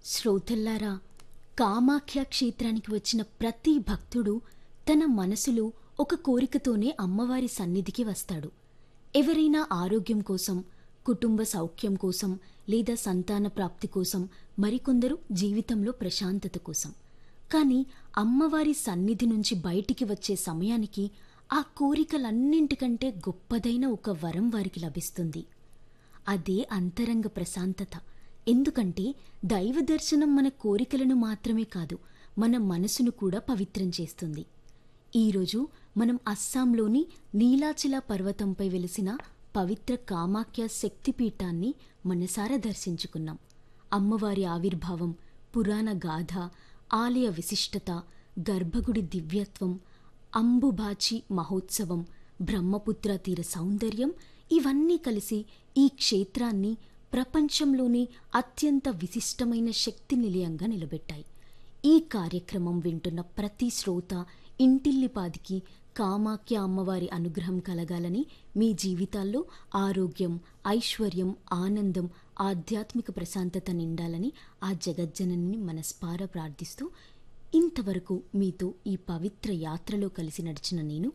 శ్రోతల్లారా కామాఖ్య క్షేత్రానికి వచ్చిన ప్రతి భక్తుడు తన మనసులో ఒక కోరికతోనే అమ్మవారి సన్నిధికి వస్తాడు ఎవరైనా ఆరోగ్యం కోసం కుటుంబ సౌఖ్యం కోసం లేదా సంతాన ప్రాప్తి కోసం మరికొందరు జీవితంలో ప్రశాంతత కోసం కానీ అమ్మవారి సన్నిధి నుంచి బయటికి వచ్చే సమయానికి ఆ కోరికలన్నింటికంటే గొప్పదైన ఒక వరం వారికి లభిస్తుంది అదే అంతరంగ ప్రశాంతత ఎందుకంటే దైవ దర్శనం మన కోరికలను మాత్రమే కాదు మన మనసును కూడా పవిత్రం చేస్తుంది ఈరోజు మనం అస్సాంలోని నీలాచల పర్వతంపై వెలిసిన పవిత్ర కామాఖ్య శక్తిపీఠాన్ని మనసారా దర్శించుకున్నాం అమ్మవారి ఆవిర్భావం పురాణ గాథ ఆలయ విశిష్టత గర్భగుడి దివ్యత్వం అంబుబాచి మహోత్సవం బ్రహ్మపుత్ర తీర సౌందర్యం ఇవన్నీ కలిసి ఈ క్షేత్రాన్ని ప్రపంచంలోని అత్యంత విశిష్టమైన శక్తి నిలయంగా నిలబెట్టాయి ఈ కార్యక్రమం వింటున్న ప్రతి శ్రోత ఇంటిల్లిపాదికి కామాఖ్య అమ్మవారి అనుగ్రహం కలగాలని మీ జీవితాల్లో ఆరోగ్యం ఐశ్వర్యం ఆనందం ఆధ్యాత్మిక ప్రశాంతత నిండాలని ఆ జగజ్జనని మనస్పార ప్రార్థిస్తూ ఇంతవరకు మీతో ఈ పవిత్ర యాత్రలో కలిసి నడిచిన నేను